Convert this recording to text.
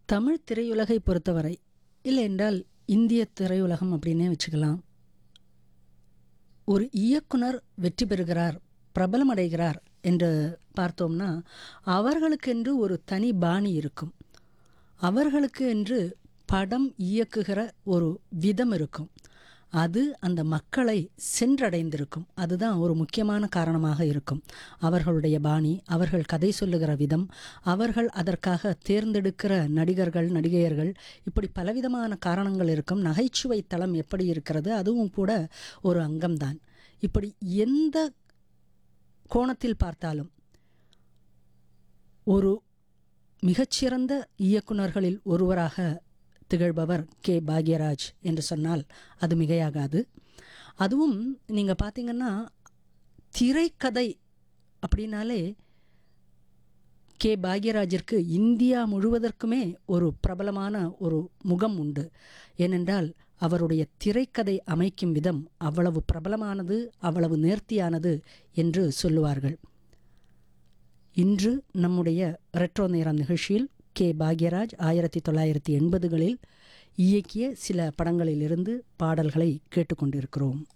தமிழ் திரையுலகை பொறுத்தவரை இல்லை என்றால் இந்திய திரையுலகம் அப்படின்னே வச்சுக்கலாம் ஒரு இயக்குனர் வெற்றி பெறுகிறார் பிரபலமடைகிறார் என்று பார்த்தோம்னா அவர்களுக்கென்று ஒரு தனி பாணி இருக்கும் அவர்களுக்கு என்று படம் இயக்குகிற ஒரு விதம் இருக்கும் அது அந்த மக்களை சென்றடைந்திருக்கும் அதுதான் ஒரு முக்கியமான காரணமாக இருக்கும் அவர்களுடைய பாணி அவர்கள் கதை சொல்லுகிற விதம் அவர்கள் அதற்காக தேர்ந்தெடுக்கிற நடிகர்கள் நடிகையர்கள் இப்படி பலவிதமான காரணங்கள் இருக்கும் நகைச்சுவை தளம் எப்படி இருக்கிறது அதுவும் கூட ஒரு அங்கம்தான் இப்படி எந்த கோணத்தில் பார்த்தாலும் ஒரு மிகச்சிறந்த இயக்குனர்களில் ஒருவராக திகழ்பவர் கே பாக்யராஜ் என்று சொன்னால் அது மிகையாகாது அதுவும் நீங்கள் பார்த்தீங்கன்னா திரைக்கதை அப்படின்னாலே கே பாக்யராஜிற்கு இந்தியா முழுவதற்குமே ஒரு பிரபலமான ஒரு முகம் உண்டு ஏனென்றால் அவருடைய திரைக்கதை அமைக்கும் விதம் அவ்வளவு பிரபலமானது அவ்வளவு நேர்த்தியானது என்று சொல்லுவார்கள் இன்று நம்முடைய ரெட்ரோ நேரம் நிகழ்ச்சியில் கே பாக்யராஜ் ஆயிரத்தி தொள்ளாயிரத்தி எண்பதுகளில் இயக்கிய சில படங்களிலிருந்து பாடல்களை கேட்டுக்கொண்டிருக்கிறோம்